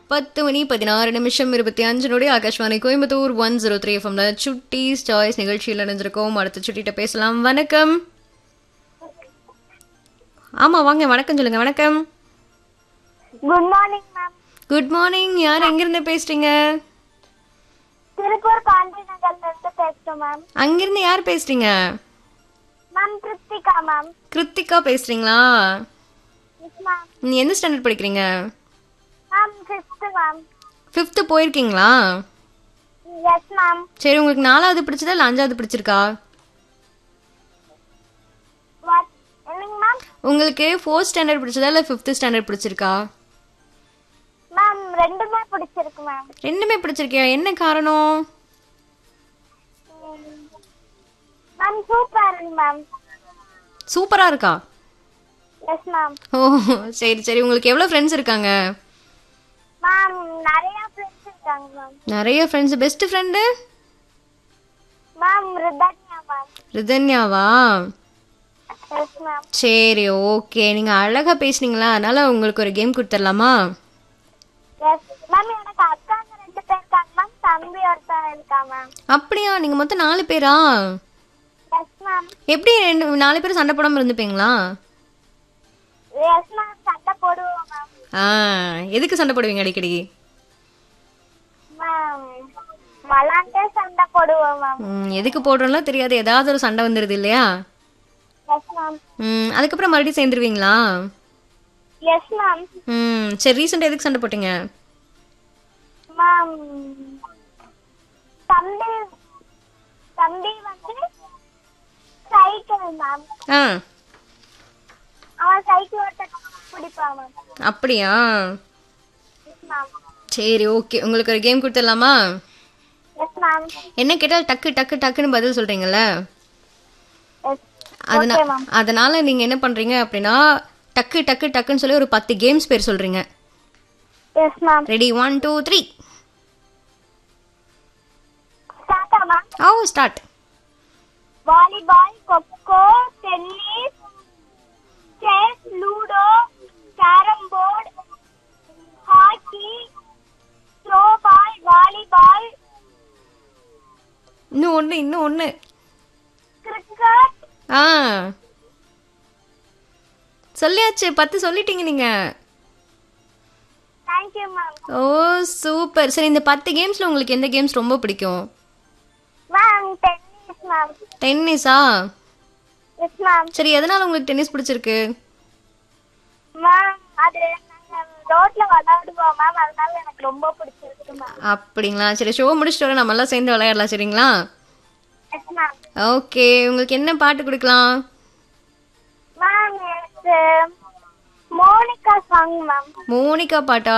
பத்து மணி பதினாறு நிமிஷம் இருபத்தி அஞ்சினுடைய Akashvani Coimbatore one zero three எஃப்எம்ல சுட்டீஸ் சாய்ஸ் நிகழ்ச்சியில் இணைஞ்சிருக்கோம் அடுத்த சுட்டிட்ட பேசலாம் வணக்கம் ஆமா வாங்க வணக்கம் சொல்லுங்க வணக்கம் good morning ma'am good morning யார் எங்கிருந்து பேசுறீங்க திருப்பூர் காந்தி நகர்ல இருந்து பேசுறோம் மேம் அங்கிருந்து யார் பேசுறீங்க மேம் கிருத்திகா மேம் கிருத்திகா பேசுறீங்களா எஸ் மேம் நீ எந்த ஸ்டாண்டர்ட் படிக்கிறீங்க மேம் ஃபிஃப்த் மேம் ஃபிஃப்த்து போயிருக்கீங்களா எஸ் மேம் சரி உங்களுக்கு நாலாவது பிடிச்சதா இல்லை அஞ்சாவது பிடிச்சிருக்கா வாட் என்னங்க மேம் உங்களுக்கு ஃபோர்த் ஸ்டாண்டர்ட் பிடிச்சதா இல்லை ஃபிஃப்த் ஸ்டாண்டர்ட் பிடிச்சிருக்கா மேம் ரெண்டுமே பிடிச்சிருக்கு மேம் ரெண்டுமே பிடிச்சிருக்கியா என்ன காரணம் மேம் சூப்பர் மேம் சூப்பரா இருக்கா எஸ் மேம் ஓ சரி சரி உங்களுக்கு எவ்வளோ ஃப்ரெண்ட்ஸ் இருக்காங்க மேம் நிறைய ஃப்ரெண்ட்ஸ் இருக்காங்க மேம் நிறைய friends best friend ma'am Ridhanya ma'am ரிதன்யாவா எஸ் மேம் சரி ஓகே நீங்கள் அழகாக பேசுனீங்களா அதனால உங்களுக்கு ஒரு கேம் கொடுத்துடலாமா எஸ் மேம் எனக்கு அக்காங்க ரெண்டு பேர் இருக்காங்க மேம் தம்பி ஒருத்தன் இருக்கா மேம் அப்படியா நீங்கள் மொத்தம் நாலு பேரா எஸ் மேம் எப்படி ரெண்டு நாலு பேர் சண்டை போடாமல் இருந்துப்பீங்களா எஸ் மேம் சட்டை போடுவோம் மேம் ஆ எதுக்கு சண்டை போடுவீங்க அடிக்கடி மேம் விளாண்டே சண்டை போடுவோம் மேம் ம், எதுக்கு போடுறோம்லாம் தெரியாது ஏதாவது ஒரு சண்டை வந்துடுது இல்லையா எஸ் மேம் ம் அதுக்கப்புறம் மறுபடியும் சேர்ந்துருவீங்களா எஸ் மேம் ம் சரி ரீசெண்டாக எதுக்கு சண்டை போட்டீங்க மேம் தம்பி தம்பி வந்து சைக்கிள் மேம் ஆ அவன் சைக்கிள் ஓட்ட பிடிப்பான் மேம் அப்படியா எஸ் மேம் சரி ஓகே உங்களுக்கு ஒரு கேம் கொடுத்துடலாமா எஸ் மேம் என்ன கேட்டால் டக்கு டக்கு டக்குன்னு பதில் சொல்கிறீங்கல்ல எஸ் அதனா ஓகே மேம் அதனால நீங்கள் என்ன பண்ணுறீங்க அப்படின்னா டக்கு டக்கு டக்குன்னு சொல்லி ஒரு பத்து கேம்ஸ் பேர் சொல்கிறீங்க yes ma'am ready one two three ஸ்டார்ட்டா ma'am oh start volleyball kho kho tennis chess ludo carrom board hockey throwball volleyball இன்னும் ஒன்று இன்னும் ஒன்று கிரிக்கெட் ஆ சொல்லியாச்சு பத்து சொல்லிட்டீங்க நீங்கள் தேங்க்யூ மேம் ஓ சூப்பர் சரி இந்த பத்து கேம்ஸில் உங்களுக்கு எந்த கேம்ஸ் ரொம்ப பிடிக்கும் மேம் டென்னிஸ் மேம் டென்னிஸா எஸ் மேம் சரி எதனால உங்களுக்கு டென்னிஸ் பிடிச்சிருக்கு மேம் அது நாங்க ரோட்ல விளையாடுவோம் மேம் அதனால எனக்கு ரொம்ப பிடிச்சிருக்கு மேம் அப்படிங்களா சரி ஷோ முடிச்சுட்டு வர நம்ம எல்லாம் சேர்ந்து விளையாடலாம் சரிங்களா எஸ் மேம் ஓகே உங்களுக்கு என்ன பாட்டு கொடுக்கலாம் மேம் எனக்கு மோனிகா சாங் மேம் மோனிகா பாட்டா